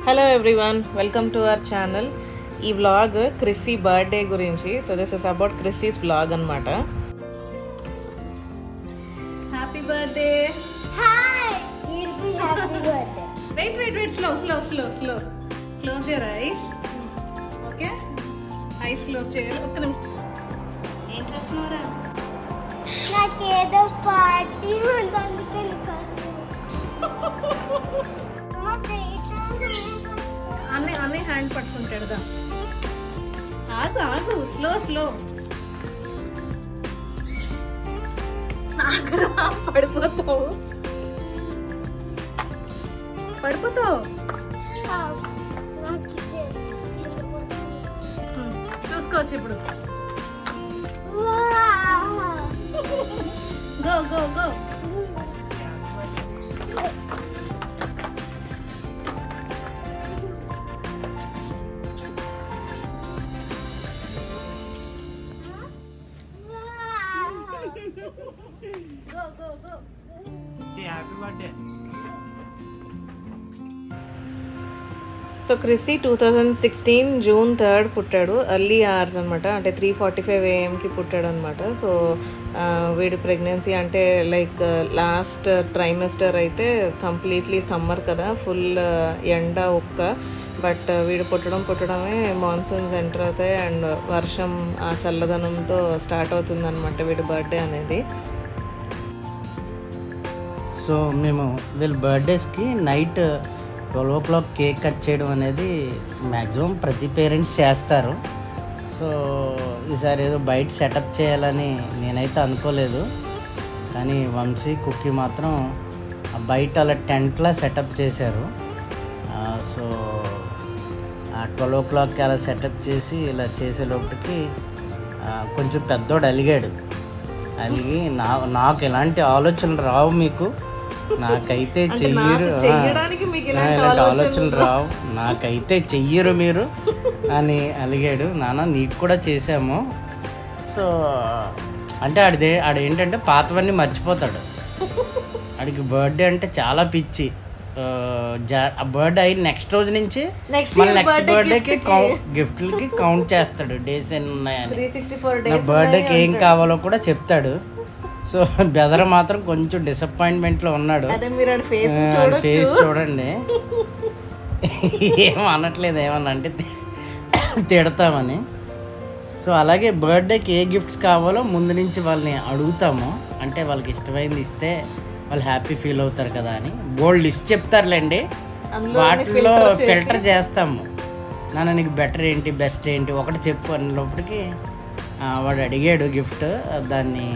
Hello everyone welcome to our channel ఈ vlog Chrissy birthday గురించి so this is about Chrissy's vlog అనమాట happy birthday Hi! You'll be happy birthday. Wait wait wait slow slow slow slow close your eyes okay eyes close చేయాలి ఒక్క నిమిషం ఏం చేస్తున్నారా నాకేదో party ఉంది అందుకని అన్నీ అన్నీ హ్యాండ్ పట్టుకుంటాడు దా ఆగు ఆగు స్లో స్లో నాకు రా పడిపోతావు పడిపోతావు హ్మ్, చూసుకోవచ్చు ఇప్పుడు go go go go go go so Chrissy two thousand sixteen June third పుట్టాడు ఎర్లీ అవర్స్ అనమాట అంటే త్రీ ఫార్టీ ఫైవ్ ఏఎంకి పుట్టాడు అనమాట సో ఆ, వీడి ప్రెగ్నెన్సీ అంటే లైక్ లాస్ట్ ట్రైమెస్టర్ అయితే కంప్లీట్లీ సమ్మర్ కదా ఫుల్ ఎండ ఉక్క బట్ వీడు పుట్టడం పుట్టడమే మాన్సూన్స్ ఎంటర్ అవుతాయి అండ్ వర్షం ఆ చల్లదనంతో స్టార్ట్ అవుతుంది అనమాట వీడి బర్త్డే అనేది సో మేము వీళ్ళ బర్త్డేస్కి night twelve o'clock cake cut చేయడం అనేది మ్యాక్సిమం ప్రతి పేరెంట్స్ చేస్తారు సో ఈసారి ఏదో బయట సెటప్ చేయాలని నేనైతే అనుకోలేదు కానీ వంశీ కుక్కీ మాత్రం ఆ బయట అలా టెంట్లా సెటప్ చేశారు ఆ, సో ఆ ట్వెల్వ్ ఓ క్లాక్కి అలా సెటప్ చేసి ఇలా చేసేలోపటికి ఆ, కొంచెం పెద్దోడు అలిగాడు అలిగి నా నాకు ఎలాంటి ఆలోచనలు రావు మీకు నాకైతే చెయ్యరు ఆ, చెయ్యడానికి మీకు ఆ, ఇలాంటి ఇలాంటి ఆలోచనలు రావు నాకైతే చెయ్యరు మీరు అని అలిగాడు నాన్న నీకు కూడా చేసాము సో అంటే ఆడిదే ఆడు ఏంటంటే పాతవన్నీ మర్చిపోతాడు ఆడికి బర్త్డే అంటే చాలా పిచ్చి ఆ, జా- ఆ బర్త్డే అయిన నెక్స్ట్ రోజు నుంచి Next మళ్ళీ year నెక్స్ట్ birthday బర్త్డేకి gift కి. కౌంట్ గిఫ్ట్లకి కౌంట్ చేస్తాడు డేస్ ఎన్ని ఉన్నాయని త్రీ సిక్స్టీ ఫోర్ నా డేస్ బర్త్డేకి ఏం కావాలో కూడా చెప్తాడు సో బెదర మాత్రం కొంచెం డిసప్పాయింట్మెంట్లో ఉన్నాడు అదే మీరు ఆడ ఫేస్ ఆ, చూడొచ్చు ఫేస్ చూడండి ఏం అనట్లేదు ఏమన్నా అంటే తి- తిడతామని సో అలాగే బర్త్డేకి ఏ గిఫ్ట్స్ కావాలో ముందు నుంచి వాళ్ళని అడుగుతాము అంటే వాళ్ళకి ఇష్టమైంది ఇస్తే వాళ్ళు హ్యాపీ ఫీల్ అవుతారు కదా అని బోల్డ్ లిస్ట్ చెప్తారులేండి అందులో వాటిలో ఫిల్టర్ చేస్తాము నాన్న నీకు బెటర్ ఏంటి బెస్ట్ ఏంటి ఒకటి చెప్పు అని లోపలికి ఆ, వాడు అడిగాడు గిఫ్ట్ దాన్ని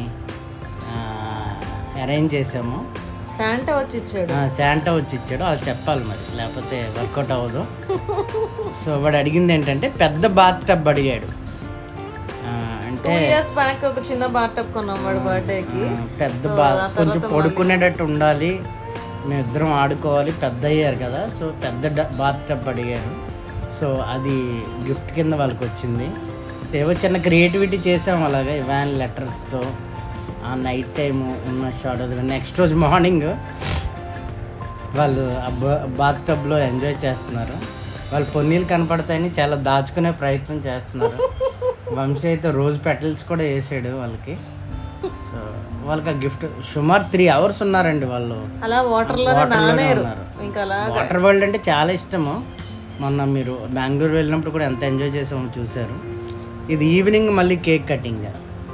అరేంజ్ చేసాము శాంటా వచ్చి ఇచ్చాడు శాంటా వచ్చి ఇచ్చాడు అది చెప్పాలి మరి లేకపోతే వర్కౌట్ అవ్వదు సో వాడు అడిగింది ఏంటంటే పెద్ద బాత్ టబ్ అడిగాడు ఆ, టూ అంటే ఇయర్స్ బ్యాక్ ఒక చిన్న బాటప్ కొన్నాం వాడు బర్త్డేకి ఆ, పెద్ద బా కొంచెం పడుకునేటట్టు ఉండాలి మేమిద్దరం ఆడుకోవాలి పెద్ద అయ్యారు కదా సో పెద్ద బాత్ టబ్ అడిగారు సో అది గిఫ్ట్ కింద వాళ్ళకి వచ్చింది ఏవో చిన్న క్రియేటివిటీ చేసాం అలాగే వ్యాన్ లెటర్స్తో ఆ నైట్ టైం ఉన్న షార్ట్ వదిలి నెక్స్ట్ రోజు మార్నింగ్ వాళ్ళు ఆ బాత్ టబ్లో ఎంజాయ్ చేస్తున్నారు వాళ్ళు పొన్నీలు కనపడతాయని చాలా దాచుకునే ప్రయత్నం చేస్తున్నారు వంశీ అయితే రోజు పెటల్స్ కూడా వేసాడు వాళ్ళకి సో వాళ్ళకి ఆ గిఫ్ట్ సుమారు త్రీ అవర్స్ ఉన్నారండి వాళ్ళు అలా వాటర్ లోనే వాటర్లోనే నానేరు ఉన్నారు. ఇంకా అలా వాటర్ వరల్డ్ అంటే చాలా ఇష్టము మొన్న మీరు బెంగళూరు వెళ్ళినప్పుడు కూడా ఎంత ఎంజాయ్ చేసామో చూశారు ఇది ఈవినింగ్ మళ్ళీ కేక్ కటింగ్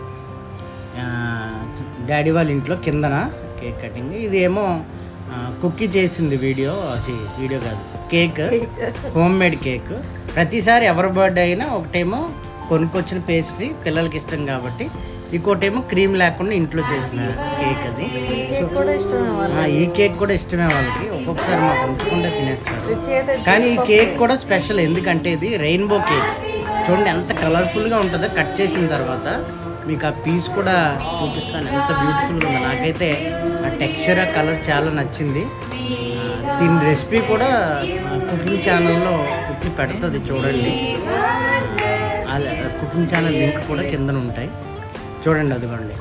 డాడీ వాళ్ళ ఇంట్లో కిందన కేక్ కటింగ్ ఇది ఏమో కుక్కీ చేసింది వీడియో ఛీ, వీడియో కాదు కేక్ హోమ్ మేడ్ కేక్ ప్రతిసారి ఎవరి బర్త్డే అయినా ఒకటేమో కొనుక్కొచ్చిన పేస్ట్రీ పిల్లలకి ఇష్టం కాబట్టి ఇంకోటేమో క్రీమ్ లేకుండా ఇంట్లో చేసిన కేక్ అది సో కూడా ఇష్టమే వాళ్ళు ఆ, ఈ కేక్ కూడా ఇష్టమే వాళ్ళకి ఒక్కొక్కసారి మాకు ఉంచకుండా తినేస్తారు రిచ్ అయితే కానీ ఈ కేక్ కూడా స్పెషల్ ఎందుకంటే ఇది రెయిన్బో కేక్ చూడండి ఎంత కలర్ఫుల్గా ఉంటుందో కట్ చేసిన తర్వాత మీకు ఆ పీస్ కూడా చూపిస్తాను ఎంత బ్యూటిఫుల్గా ఉందో నాకైతే ఆ టెక్స్చర్ ఆ కలర్ చాలా నచ్చింది ఆ, దీని రెసిపీ కూడా కుకింగ్ ఛానల్లో కుకింగ్ పెడుతుంది చూడండి ఆ, కుకింగ్ ఛానల్ లింక్ కూడా కింద ఉంటాయి చూడండి అదిగోండి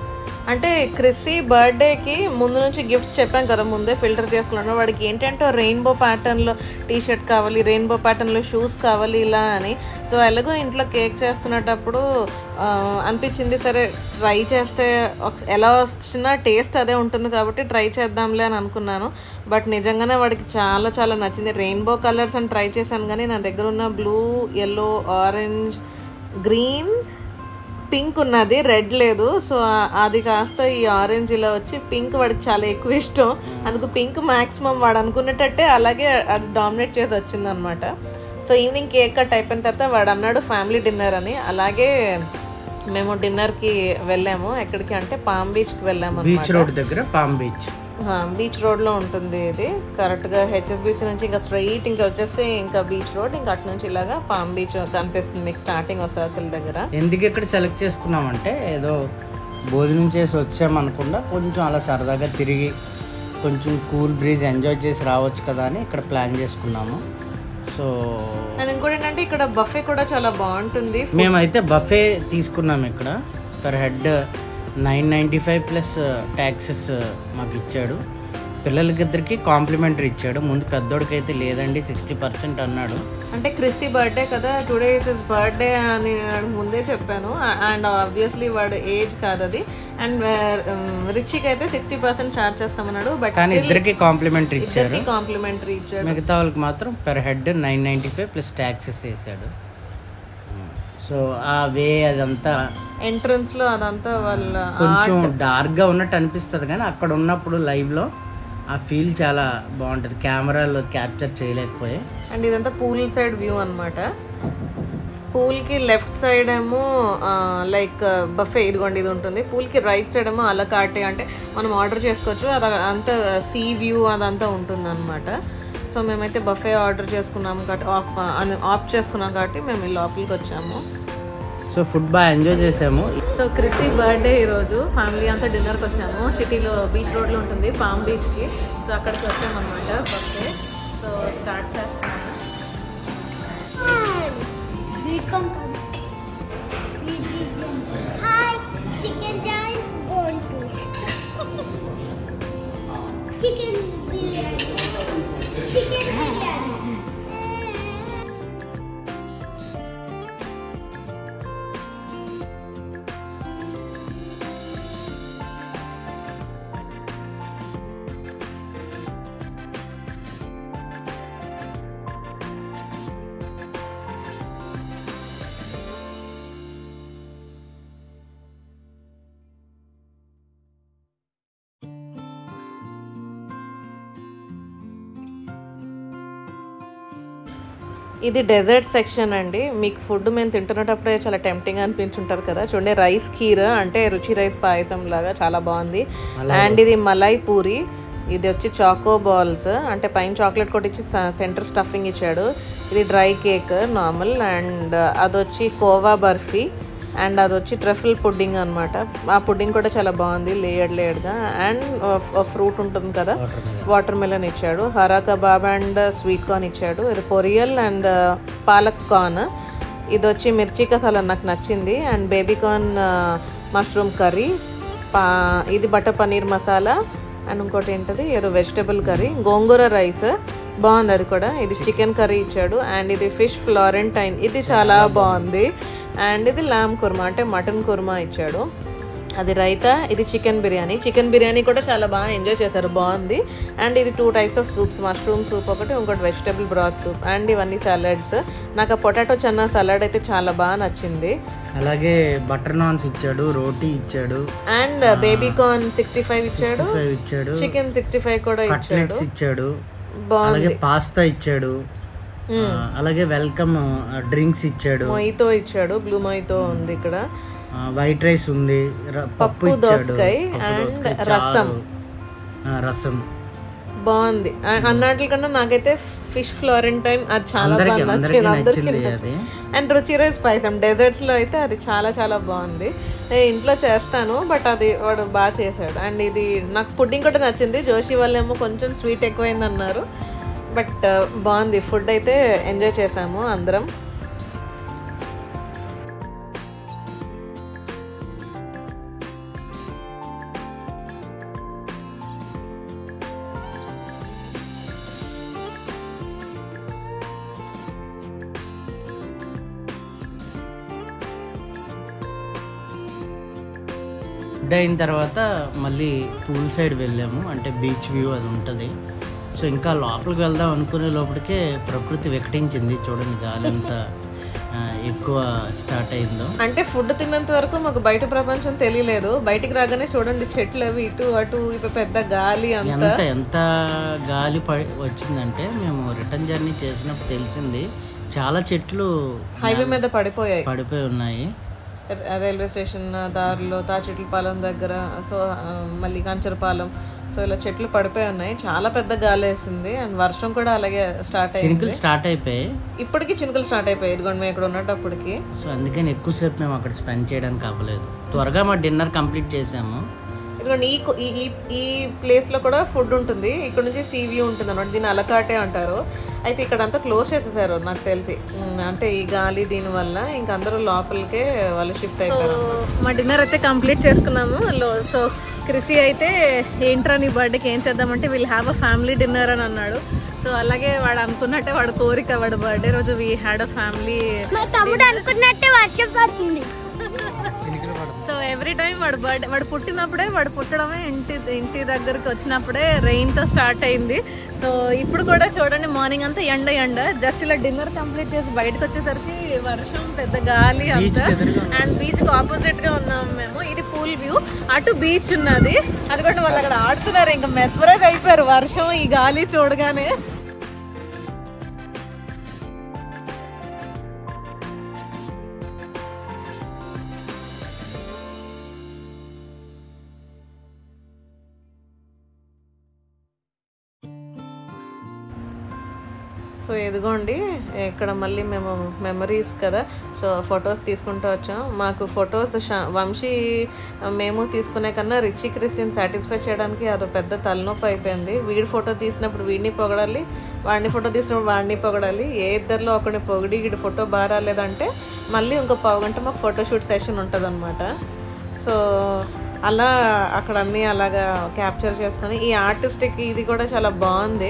అంటే క్రిస్సీ బర్త్డేకి ముందు నుంచి గిఫ్ట్స్ చెప్పాం కదా ముందే ఫిల్టర్ చేసుకున్నాను వాడికి ఏంటంటే రెయిన్బో ప్యాటర్న్లో టీ షర్ట్ కావాలి రెయిన్బో ప్యాటర్న్లో షూస్ కావాలి ఇలా అని సో ఎలాగో ఇంట్లో కేక్ చేస్తున్నప్పుడు ఆ, అనిపించింది సరే ట్రై చేస్తే ఒక- ఎలా వచ్చినా టేస్ట్ అదే ఉంటుంది కాబట్టి ట్రై చేద్దాంలే అని అనుకున్నాను బట్ నిజంగానే వాడికి చాలా చాలా నచ్చింది రెయిన్బో కలర్స్ అని ట్రై చేశాను కానీ నా దగ్గర ఉన్న blue yellow orange green pink ఉన్నది రెడ్ లేదు సో ఆ- అది కాస్త ఈ ఆరెంజ్ ఇలా వచ్చి పింక్ వాడికి చాలా ఎక్కువ ఇష్టం అందుకు పింక్ మాక్సిమం వాడు అనుకునేటట్టే అలాగే అది డామినేట్ చేసి వచ్చింది అనమాట సో ఈవినింగ్ కేక్ కట్ అయిపోయిన తర్వాత వాడు అన్నాడు ఫ్యామిలీ డిన్నర్ అని అలాగే మేము డిన్నర్కి వెళ్ళాము ఎక్కడికి అంటే పామ్ బీచ్కి వెళ్ళాము బీచ్ రోడ్ దగ్గర పామ్ బీచ్ బీచ్ రోడ్లో ఉంటుంది ఇది కరెక్ట్గా హెచ్ఎస్బిసి నుంచి ఇంకా స్ట్రైట్ ఇంకా వచ్చేస్తే ఇంకా బీచ్ రోడ్ ఇంకా అటు నుంచి ఇలాగా పామ్ బీచ్ కనిపిస్తుంది మీకు స్టార్టింగ్ ఒక సర్కిల్ దగ్గర ఎందుకు ఇక్కడ సెలెక్ట్ చేసుకున్నామంటే ఏదో భోజనం చేసి వచ్చామనకుండా కొంచెం అలా సరదాగా తిరిగి కొంచెం కూల్ బ్రీజ్ ఎంజాయ్ చేసి రావచ్చు కదా అని ఇక్కడ ప్లాన్ చేసుకున్నాము సో అండ్ ఇంకోటి ఏంటంటే ఇక్కడ బఫే కూడా చాలా బాగుంటుంది మేమైతే బఫే తీసుకున్నాం ఇక్కడ per head nine ninety five plus taxes మాకు ఇచ్చాడు పిల్లలకిద్దరికి కాంప్లిమెంటరీ ఇచ్చాడు ముందు పెద్దోడికి అయితే లేదండి సిక్స్టీ పర్సెంట్ అన్నాడు అంటే క్రిస్సీ బర్త్డే కదా టుడే ఇస్ ఇస్ బర్త్డే అని నేను ముందే చెప్పాను అండ్ ఆబ్వియస్లీ వాడు ఏజ్ కాదు అది అండ్ రిచికి అయితే సిక్స్టీ పర్సెంట్ చార్జ్ చేస్తామన్నాడు బట్ కానీ ఇద్దరికి కాంప్లిమెంటరీ ఇచ్చారు ఇద్దరికి కాంప్లిమెంటరీ ఇచ్చాడు మిగతా వాళ్ళకి మాత్రం per head nine ninety five plus taxes వేసాడు సో ఆ వే అదంతా ఎంట్రన్స్ లో అదంతా వాళ్ళ కొంచెం డార్క్గా ఉన్నట్టు అనిపిస్తుంది కానీ అక్కడ ఉన్నప్పుడు లైవ్లో ఆ ఫీల్ చాలా బాగుంటుంది కెమెరాలో క్యాప్చర్ చేయలేకపోయాయి అండ్ ఇదంతా పూల్ సైడ్ వ్యూ అనమాట పూల్కి లెఫ్ట్ సైడ్ ఏమో లైక్ బఫే ఇదిగోండి ఇది ఉంటుంది పూల్కి రైట్ సైడ్ ఏమో అలకాటే అంటే మనం ఆర్డర్ చేసుకోవచ్చు అది అంతా సీ వ్యూ అదంతా ఉంటుంది అనమాట సో మేమైతే బఫే ఆర్డర్ చేసుకున్నాము కాబట్టి ఆఫ్ ఆఫ్ చేసుకున్నాం కాబట్టి మేము ఈ లోపలికి వచ్చాము సో ఫుడ్ బాగా ఎంజాయ్ చేసాము సో క్రిస్టి బర్త్డే ఈరోజు ఫ్యామిలీ అంతా డిన్నర్కి వచ్చాము సిటీలో బీచ్ రోడ్లో ఉంటుంది పామ్ బీచ్కి సో అక్కడికి వచ్చామన్నమాట బఫే సో స్టార్ట్ చేస్తున్నాము Hi, chicken giant bone piece. Chicken biryani. Chicken biryani. ఇది డెజర్ట్ సెక్షన్ అండి మీకు ఫుడ్ మేము తింటున్నప్పుడే చాలా టెంప్టింగ్ అనిపించుంటారు కదా చూడండి రైస్ కీర్ అంటే రుచి రైస్ పాయసం లాగా చాలా బాగుంది అండ్ ఇది మలై పూరి ఇది వచ్చి చాకో బాల్స్ అంటే పైన చాక్లెట్ కొట్టించి సెంటర్ స్టఫింగ్ ఇచ్చాడు ఇది డ్రై కేక్ నార్మల్ అండ్ అది వచ్చి కోవా బర్ఫీ అండ్ అది వచ్చి ట్రఫిల్ పుడ్డింగ్ అనమాట ఆ పుడ్డింగ్ కూడా చాలా బాగుంది లేయర్డ్ లేయర్డ్గా అండ్ ఫ్రూట్ ఉంటుంది కదా వాటర్ మెలన్ ఇచ్చాడు hara kebab and sweet corn ఇచ్చాడు ఇది పొరియల్ అండ్ పాలక్ కార్న్ ఇది వచ్చి మిర్చి కసాలా నాకు నచ్చింది and baby corn mushroom curry పా ఇది బటర్ పనీర్ మసాలా అండ్ ఇంకోటి ఏంటది ఏదో వెజిటబుల్ కర్రీ గోంగూర రైస్ బాగుంది అది కూడా ఇది చికెన్ కర్రీ ఇచ్చాడు అండ్ ఇది ఫిష్ ఫ్లోరెంటైన్ ఇది చాలా బాగుంది అండ్ ఇది లామ్ కుర్మా అంటే మటన్ కుర్మా ఇచ్చాడు అది రైతా ఇది చికెన్ బిర్యానీ చికెన్ బిర్యానీ కూడా చాలా బాగా ఎంజాయ్ చేశారు బాగుంది అండ్ ఇది two types of soups mushroom soup ఒకటి ఇంకోటి వెజిటబుల్ బ్రాత్ సూప్ అండ్ ఇవన్నీ సలాడ్స్ నాకు ఆ పొటాటో చన్నా సలాడ్ అయితే చాలా బాగా నచ్చింది అలాగే బటర్ నాన్స్ ఇచ్చాడు రోటీ ఇచ్చాడు and baby corn sixty five ఇచ్చాడు ఫైవ్ ఇచ్చాడు చికెన్ సిక్స్టీ ఫైవ్ కూడా ఇచ్చాడు కట్లెట్స్ ఇచ్చాడు బాగుంది అలాగే పాస్తా ఇచ్చాడు ఆ, అలాగే వెల్కమ్ డ్రింక్స్ ఇచ్చాడు మొయితో ఇచ్చాడు బ్లూ మొయితో ఉంది ఇక్కడ వైట్ రైస్ ఉంది ర- పప్పు పప్పు ఇచ్చాడు దోసకాయ పప్పు and దోసకాయ, రసం. చారు. ఆ, రసం బాగుంది అ- అన్నట్లకన్నా నాకైతే ఫిష్ ఫ్లోరెంటైన్ అది చాలా అందరికి బాగా అందరికి నచ్చింది అందరికీ నచ్చింది నచ్చింది. అది అండ్ రుచి రైస్ పాయసం డెజర్ట్స్ లో అయితే అది చాలా చాలా బాగుంది నేను ఇంట్లో చేస్తాను బట్ అది వాడు బాగా చేశాడు అండ్ ఇది నాకు పుడ్డింగ్ కూడా నచ్చింది జోషి వాళ్ళేమో కొంచెం స్వీట్ ఎక్కువైంది అన్నారు బట్ బాగుంది ఫుడ్ అయితే ఎంజాయ్ చేసాము అందరం ఫుడ్ అయిన తర్వాత మళ్ళీ పూల్ సైడ్ వెళ్ళాము అంటే బీచ్ వ్యూ అది ఉంటుంది సో ఇంకా లోపలికి వెళ్దాం అనుకునే లోపలికే ప్రకృతి వికటించింది చూడండి గాలి ఎంత ఆ, ఎక్కువ స్టార్ట్ అయిందో అంటే ఫుడ్ తిన్నంత వరకు మాకు బయట ప్రపంచం తెలియలేదు బయటికి రాగానే చూడండి చెట్లు అవి ఇటు అటు ఇటు పెద్ద గాలి అంతా ఎంత ఎంత గాలి పడి వచ్చిందంటే మేము రిటర్న్ జర్నీ చేసినప్పుడు తెలిసింది చాలా చెట్లు హైవే మీద పడిపోయాయి పడిపోయి ఉన్నాయి ర- రైల్వే స్టేషన్ దారిలో తాచెట్లపాలెం దగ్గర సో ఆ, మళ్ళీ కంచరపాలెం సో ఇలా చెట్లు పడిపోయి ఉన్నాయి చాలా పెద్ద గాలి వేసింది అండ్ వర్షం కూడా అలాగే స్టార్ట్ అయింది చినుకులు స్టార్ట్ అయిపోయాయి ఇప్పటికి చినుకులు స్టార్ట్ అయిపోయాయి ఇదిగోండి మేము ఇక్కడ ఉన్నప్పటికి సో అందుకని ఎక్కువసేపు మేము అక్కడ స్పెండ్ చేయడానికి అవ్వలేదు త్వరగా మా డిన్నర్ కంప్లీట్ చేసాము ఇదిగోండి ఈ కు- ఈ ఈ ఈ ప్లేస్ లో కూడా ఫుడ్ ఉంటుంది ఇక్కడ నుంచి సీ వ్యూ ఉంటుంది అనమాట దీన్ని అలకాటే అంటారు అయితే ఇక్కడ అంతా క్లోజ్ చేసేసారు నాకు తెలిసి ఉమ్, అంటే ఈ గాలి దీని వల్ల ఇంక అందరూ లోపలికే వాళ్ళు షిఫ్ట్ అయిపోయారు మా డిన్నర్ అయితే కంప్లీట్ చేసుకున్నాము సో క్రిసి అయితే ఏంట్రా నీ బర్త్డేకి ఏం చేద్దామంటే we'll have a family dinner అని అన్నాడు సో అలాగే వాడు అనుకున్నట్టే వాడు కోరిక వాడు బర్త్డే రోజు వీ హ్యాడ్ అ ఫ్యామిలీ మా తమ్ముడు అనుకున్నట్టే వర్షం పడుతుంది సో ఎవ్రీ టైం వాడు బర్త్డే వాడు పుట్టినప్పుడే వాడు పుట్టడమే ఇంటి ఇంటి దగ్గరికి వచ్చినప్పుడే rain తో స్టార్ట్ అయింది సో ఇప్పుడు కూడా చూడండి మార్నింగ్ అంతా ఎండ ఎండ జస్ట్ ఇలా డిన్నర్ కంప్లీట్ చేసి బయటకు వచ్చేసరికి వర్షం పెద్ద గాలి అంతా అండ్ బీచ్ కి ఆపోజిట్ గా ఉన్నాం మేము ఇది పూల్ వ్యూ అటు బీచ్ ఉన్నది అది కూడా వాళ్ళు అక్కడ ఆడుతున్నారు ఇంకా మెస్మరైజ్ అయిపోయారు వర్షం ఈ గాలి చూడగానే సో ఎదిగోండి ఇక్కడ మళ్ళీ మేము మెమరీస్ కదా సో ఫొటోస్ తీసుకుంటూ వచ్చాం మాకు ఫొటోస్ వంశీ మేము తీసుకునే కన్నా రిచి క్రిస్టియన్ సాటిస్ఫై చేయడానికి అది పెద్ద తలనొప్పి అయిపోయింది వీడి ఫోటో తీసినప్పుడు వీడిని పొగడాలి వాడిని ఫోటో తీసినప్పుడు వాడిని పొగడాలి ఏ ఇద్దరిలో ఒకరిని పొగిడి వీడి ఫోటో బాగా రాలేదంటే మళ్ళీ ఇంకో పావు గంట మాకు ఫోటోషూట్ సెషన్ ఉంటుంది సో అలా అక్కడ అన్నీ అలాగా క్యాప్చర్ చేసుకొని ఈ ఆర్టిస్టిక్ ఇది కూడా చాలా బాగుంది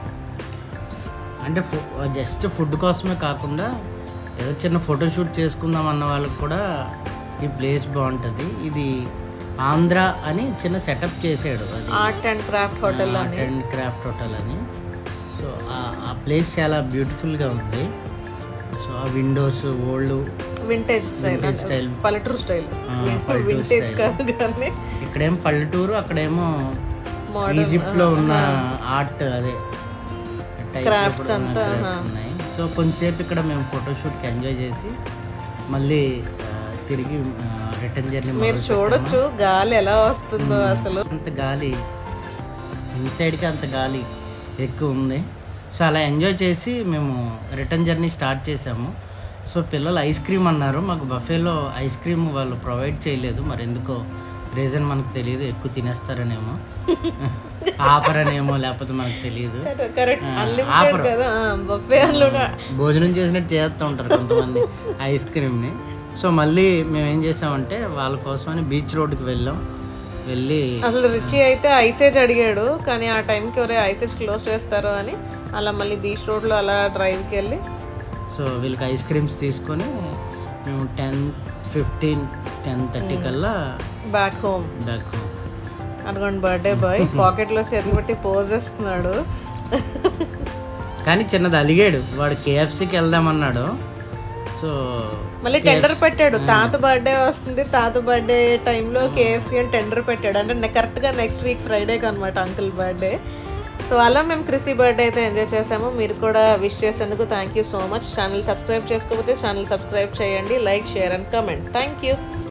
అంటే జస్ట్ ఫుడ్ కోసమే కాకుండా ఏదో చిన్న ఫోటోషూట్ చేసుకుందాం అన్న వాళ్ళకి కూడా ఈ ప్లేస్ బాగుంటుంది ఇది ఆంధ్ర అని చిన్న సెటప్ చేసాడు అది art and craft hotel art and craft hotel అని సో ఆ- ఆ ప్లేస్ చాలా బ్యూటిఫుల్గా ఉంది సో ఆ windows old vintage style Vintage style. పల్లెటూరు స్టైల్ పల్లెటూరు వింటేజ్ style. కాదు కానీ ఇక్కడేం పల్లెటూరు అక్కడేమో మోడర్న్ ఈజిప్ట్ లో ఉన్న ఆర్ట్ అదే type లో Crafts కూడా ఉన్న అంతా, crafts ఉన్నాయి సో కొంతసేపు ఇక్కడ మేము ఫోటోషూట్కి ఎంజాయ్ చేసి మళ్ళీ ఆ, తిరిగి రిటర్న్ జర్నీ మీరు చూడొచ్చు గాలి ఎలా వస్తుందో అసలు అంత గాలి ఇన్సైడ్కి అంత గాలి ఎక్కువ ఉంది సో అలా ఎంజాయ్ చేసి మేము రిటర్న్ జర్నీ స్టార్ట్ చేసాము సో పిల్లలు ఐస్ క్రీమ్ అన్నారు మాకు బఫేలో ఐస్ క్రీమ్ వాళ్ళు ప్రొవైడ్ చేయలేదు మరి ఎందుకో రీజన్ మనకు తెలియదు ఎక్కువ తినేస్తారనేమో ఆపరనేమో లేకపోతే మనకు తెలియదు కరెక్ట్ ఆ, అన్లిమిటెడ్ ఆపరు. కదా బఫే అందులోనే భోజనం చేసినట్టు చేస్తూ ఉంటారు కొంతమంది ఐస్ క్రీమ్ని సో మళ్ళీ మేము ఏం చేసామంటే వాళ్ళ కోసమని బీచ్ రోడ్డుకి వెళ్ళాం వెళ్ళి అసలు రిచి అయితే ఐసేజ్ అడిగాడు కానీ ఆ టైంకి ఎవరే ఐసేజ్ క్లోజ్ చేస్తారు అని అలా మళ్ళీ బీచ్ రోడ్లో అలా డ్రైవ్కి వెళ్ళి సో వీళ్ళకి ఐస్ క్రీమ్స్ తీసుకొని మేము టెన్ ఫిఫ్టీన్ టెన్ థర్టీ కల్లా బ్యాక్ హోమ్ బ్యాక్ అనుకోండి బర్త్డే బాయ్ పాకెట్లో చేతులు పెట్టి పోజ్ చేస్తున్నాడు కానీ చిన్నది అలిగాడు వాడు కేఎఫ్సీకి వెళ్దామన్నాడు సో మళ్ళీ టెండర్ పెట్టాడు తాత బర్త్డే వస్తుంది తాత బర్త్డే టైంలో కేఎఫ్సి అని టెండర్ పెట్టాడు అంటే కరెక్ట్గా నెక్స్ట్ వీక్ ఫ్రైడేకి అనమాట అంకుల్ బర్త్డే సో అలా మేము క్రిసీ బర్త్డే అయితే ఎంజాయ్ చేసాము మీరు కూడా విష్ చేసేందుకు thank you so much channel subscribe చేసుకోకపోతే ఛానల్ సబ్స్క్రైబ్ చేయండి like share and comment thank you